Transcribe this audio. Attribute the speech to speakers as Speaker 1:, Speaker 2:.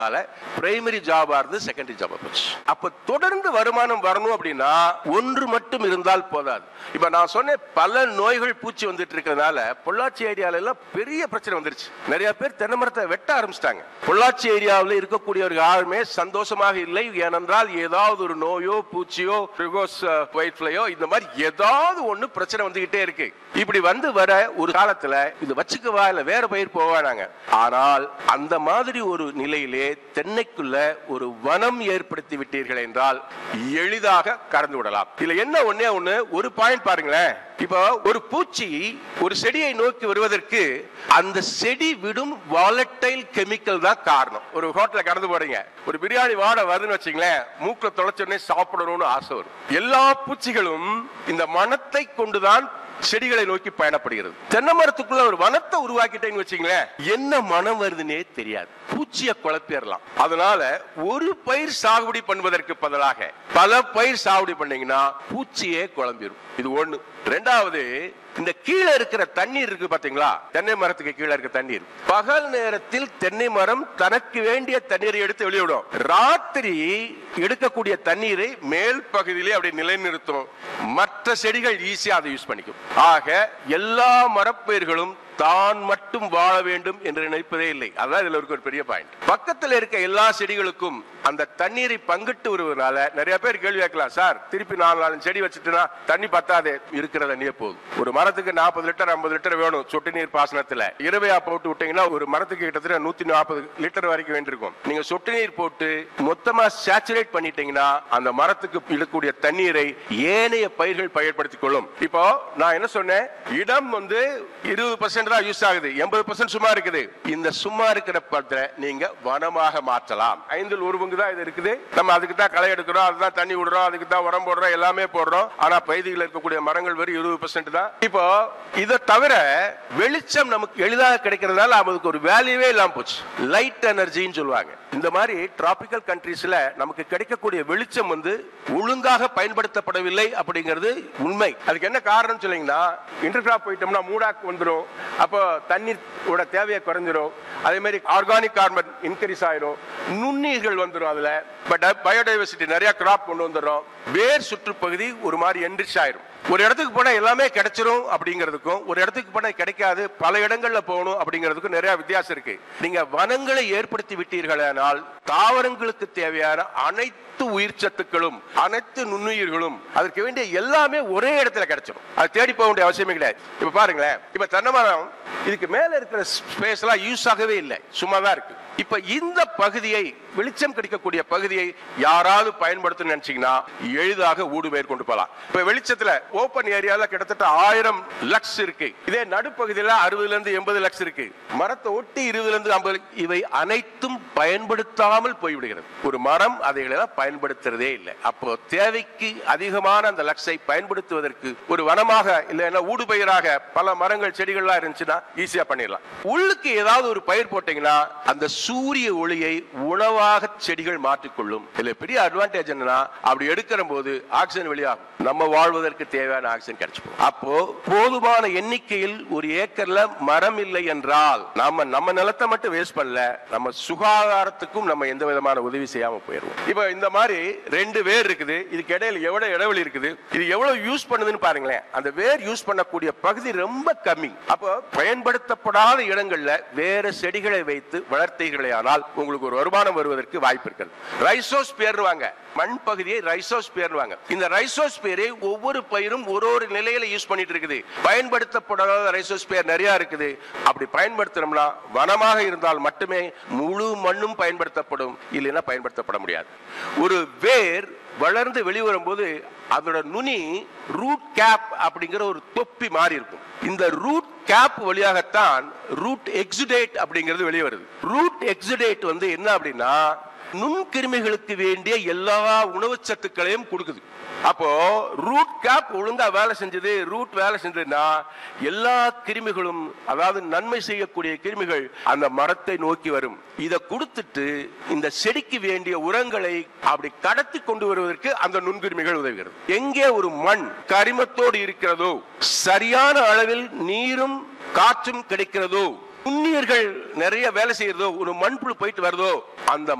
Speaker 1: primary ஜாபா இருந்து secondary ஜாபா போச்சு அப்ப தொடர்ந்து வருமானம் வரணும் அப்படின்னா ஒன்று மட்டும் இருந்தால் போதாது இப்ப நான் சொன்னேன் பல நோய்கள் பூச்சி வந்துட்டு இருக்கிறதுனால பொள்ளாச்சி ஏரியால எல்லாம் பெரிய பிரச்சனை வந்துருச்சு நிறைய பேர் தென்னை மரத்தை வெட்ட ஆரம்பிச்சிட்டாங்க பொள்ளாச்சி ஏரியாவில் இருக்கக்கூடியவர்கள் யாருமே சந்தோஷமாக இல்லை ஏனென்றால் ஏதாவது ஒரு நோயோ பூச்சியோ ரிகோஸ் ஒயிட் ஃபிளையோ இந்த மாதிரி ஏதாவது ஒண்ணு பிரச்சனை வந்துகிட்டே இருக்கு இப்படி வந்து வர ஒரு காலத்துல இது வச்சுக்கவா இல்ல வேற பயிர் போவானாங்க ஆனால் அந்த மாதிரி ஒரு நிலையிலே தென்னைக்குள்ள ஒரு வனம் ஏற்படுத்தி விட்டீர்கள் என்றால் எளிதாக கடந்து விடலாம் இதுல என்ன ஒண்ணே ஒண்ணு ஒரு பாயிண்ட் பாருங்களேன் இப்போ ஒரு பூச்சி ஒரு செடியை நோக்கி வருவதற்கு அந்த செடி விடும் வாலட்டைல் கெமிக்கல் தான் காரணம் ஒரு ஹோட்டல்ல கடந்து போறீங்க ஒரு பிரியாணி வாட வருதுன்னு வச்சுங்களேன் மூக்குல தொலைச்ச உடனே சாப்பிடணும்னு ஆசை வரும் எல்லா பூச்சிகளும் இந்த மனத்தை கொண்டுதான் செடிகளை நோக்கி பயணப்படுகிறது தென்னை மரத்துக்குள்ள ஒரு வனத்தை உருவாக்கிட்டேன்னு வச்சுங்களேன் என்ன மனம் வருதுன்னே தெரியாது பூச்சியை குழப்பிடலாம் அதனால ஒரு பயிர் சாகுபடி பண்ணுவதற்கு பதிலாக பல பயிர் சாகுபடி பண்ணீங்கன்னா பூச்சியே குழம்பிடும் இது ஒண்ணு ரெண்டாவது இந்த கீழே இருக்கிற தண்ணீர் இருக்கு பாத்தீங்களா தென்னை மரத்துக்கு கீழே இருக்க தண்ணீர் பகல் நேரத்தில் தென்னை மரம் தனக்கு வேண்டிய தண்ணீரை எடுத்து வெளியிடும் ராத்திரி எடுக்கக்கூடிய தண்ணீரை மேல் பகுதியிலே அப்படி நிலைநிறுத்தும் மற்ற செடிகள் ஈஸியா அதை யூஸ் பண்ணிக்கும் ஆக எல்லா மரப்பயிர்களும் தான் மட்டும் வாழ வேண்டும் என்று நினைப்பதே இல்லை அதான் இதுல இருக்க ஒரு பெரிய பாயிண்ட் பக்கத்துல இருக்க எல்லா செடிகளுக்கும் அந்த தண்ணீரை பங்கிட்டு வருவதனால நிறைய பேர் கேள்வி கேட்கலாம் சார் திருப்பி நாலு நாலு செடி வச்சுட்டுனா தண்ணி பத்தாதே இருக்கிற தண்ணியே போதும் ஒரு மரத்துக்கு நாற்பது லிட்டர் ஐம்பது லிட்டர் வேணும் சொட்டு நீர் பாசனத்துல இரவையா போட்டு விட்டீங்கன்னா ஒரு மரத்துக்கு கிட்டத்தட்ட நூத்தி நாற்பது லிட்டர் வரைக்கும் வேண்டியிருக்கும் நீங்க சொட்டு நீர் போட்டு மொத்தமா சேச்சுரேட் பண்ணிட்டீங்கன்னா அந்த மரத்துக்கு இழக்கூடிய தண்ணீரை ஏனைய பயிர்கள் பயன்படுத்திக் கொள்ளும் இப்போ நான் என்ன சொன்னேன் இடம் வந்து இருபது பர்சன்ட் தான் யூஸ் ஆகுது எண்பது பர்சன்ட் சும்மா இருக்குது இந்த சும்மா இருக்கிற படத்தை நீங்க வனமாக மாற்றலாம் ஐந்தில் ஒரு பங்கு தான் இது இருக்குது நம்ம அதுக்கு தான் களை எடுக்கிறோம் அதுதான் தண்ணி விடுறோம் அதுக்கு தான் உரம் போடுறோம் எல்லாமே போடுறோம் ஆனா பகுதியில் இருக்கக்கூடிய மரங்கள் வெறும் இருபது பர்சன்ட் தான் இப்போ இதை தவிர வெளிச்சம் நமக்கு எளிதாக கிடைக்கிறதுனால அதுக்கு ஒரு வேல்யூவே இல்லாம போச்சு லைட் எனர்ஜின்னு சொல்லுவாங்க இந்த மாதிரி டிராபிக்கல் கண்ட்ரீஸ்ல நமக்கு கிடைக்கக்கூடிய வெளிச்சம் வந்து ஒழுங்காக பயன்படுத்தப்படவில்லை அப்படிங்கிறது உண்மை அதுக்கு என்ன காரணம் சொன்னீங்கன்னா இன்டர்கிராப் போயிட்டோம்னா மூடாக்கு வந்துடும் அப்போ தண்ணீரோட தேவையை குறைஞ்சிரும் அதே மாதிரி ஆர்கானிக் கார்பன் இன்க்ரீஸ் ஆயிரும் நுண்ணீர்கள் வந்துடும் அதுல பட் பயோடைவர்சிட்டி நிறைய கிராப் கொண்டு வந்துடும் வேர் சுற்றுப்பகுதி ஒரு மாதிரி என்ரிச் ஆயிரும் ஒரு இடத்துக்கு போனா எல்லாமே கிடைச்சிரும் அப்படிங்கிறதுக்கும் ஒரு இடத்துக்கு போனா கிடைக்காது பல இடங்கள்ல போகணும் அப்படிங்கிறதுக்கும் நிறைய வித்தியாசம் இருக்கு நீங்க வனங்களை ஏற்படுத்தி விட்டீர்களானால் தாவரங்களுக்கு தேவையான அனைத்து உயிர் சத்துக்களும் அனைத்து நுண்ணுயிர்களும் அதற்கு வேண்டிய எல்லாமே ஒரே இடத்துல கிடைச்சிடும் அது தேடி போக வேண்டிய அவசியமே கிடையாது இப்ப பாருங்களேன் இப்ப தென்னை மரம் இதுக்கு மேல இருக்கிற ஸ்பேஸ் எல்லாம் யூஸ் ஆகவே இல்லை சும்மா தான் இருக்கு இப்ப இந்த பகுதியை வெளிச்சம் கிடைக்கக்கூடிய பகுதியை யாராவது பயன்படுத்தணும்னு நினைச்சீங்கன்னா எளிதாக ஊடு பயிர் கொண்டு போகலாம் இப்ப வெளிச்சத்துல ஓப்பன் ஏரியால கிட்டத்தட்ட ஆயிரம் லக்ஸ் இருக்கு இதே நடுப்பகுதியில அறுபதுல இருந்து எண்பது லக்ஸ் இருக்கு மரத்தை ஒட்டி இருபதுல இருந்து ஐம்பது இவை அனைத்தும் பயன்படுத்தாமல் போய்விடுகிறது ஒரு மரம் அதைகளெல்லாம் பயன்படுத்துறதே இல்லை அப்போ தேவைக்கு அதிகமான அந்த லக்ஸை பயன்படுத்துவதற்கு ஒரு வனமாக இல்லைன்னா ஊடு பயிராக பல மரங்கள் செடிகள்லாம் இருந்துச்சுன்னா ஈஸியா பண்ணிடலாம் உள்ளுக்கு ஏதாவது ஒரு பயிர் போட்டீங்கன்னா அந்த சூரிய ஒளியை உணவாக செடிகள் மாற்றிக்கொள்ளும் இதுல பெரிய அட்வான்டேஜ் என்னன்னா அப்படி எடுக்கிற போது ஆக்சிஜன் வெளியாகும் நம்ம வாழ்வதற்கு தேவையான ஆக்சிஜன் கிடைச்சிடும் அப்போ போதுமான எண்ணிக்கையில் ஒரு ஏக்கர்ல மரம் இல்லை என்றால் நாம நம்ம நிலத்தை மட்டும் வேஸ்ட் பண்ணல நம்ம சுகாதாரத்துக்கும் நம்ம எந்த விதமான உதவி செய்யாம போயிடுவோம் இப்போ இந்த மாதிரி ரெண்டு வேர் இருக்குது இதுக்கு இடையில எவ்வளவு இடைவெளி இருக்குது இது எவ்வளவு யூஸ் பண்ணுதுன்னு பாருங்களேன் அந்த வேர் யூஸ் பண்ணக்கூடிய பகுதி ரொம்ப கம்மி அப்போ பயன்படுத்தப்படாத இடங்கள்ல வேற செடிகளை வைத்து வளர்த்தீர்களே ஆனால் உங்களுக்கு ஒரு வருமானம் வருவதற்கு வாய்ப்பு இருக்கிறது ரைசோஸ் பேருவாங்க மண் பகுதியை ரைசோஸ் பேருவாங்க இந்த ரைசோஸ் பேரை ஒவ்வொரு பயிரும் ஒரு ஒரு நிலையில யூஸ் பண்ணிட்டு இருக்குது பயன்படுத்தப்படாத ரைசோஸ் பேர் நிறைய இருக்குது அப்படி பயன்படுத்தணும்னா வனமாக இருந்தால் மட்டுமே முழு மண்ணும் பயன்படுத்தப்படும் இல்லைன்னா பயன்படுத்தப்பட முடியாது ஒரு வேர் வளர்ந்து வெளிவரும் போது அதோட நுனி ரூட் கேப் அப்படிங்கிற ஒரு தொப்பி மாறி இருக்கும் இந்த ரூட் கேப் வழியாகத்தான் ரூட் எக்ஸுடேட் அப்படிங்கிறது வெளியே வருது ரூட் எக்ஸுடேட் வந்து என்ன அப்படின்னா நுண்கிருமிகளுக்கு வேண்டிய எல்லா உணவு சத்துக்களையும் கொடுக்குது அப்போ ரூட் கேப் ஒழுங்கா வேலை செஞ்சது ரூட் வேலை செஞ்சதுன்னா எல்லா கிருமிகளும் அதாவது நன்மை செய்யக்கூடிய கிருமிகள் அந்த மரத்தை நோக்கி வரும் இதை கொடுத்துட்டு இந்த செடிக்கு வேண்டிய உரங்களை அப்படி கடத்தி கொண்டு வருவதற்கு அந்த நுண்கிருமிகள் உதவுகிறது எங்கே ஒரு மண் கரிமத்தோடு இருக்கிறதோ சரியான அளவில் நீரும் காற்றும் கிடைக்கிறதோ நுண்ணியர்கள் நிறைய வேலை செய்யறதோ ஒரு மண்புழு போயிட்டு வருதோ அந்த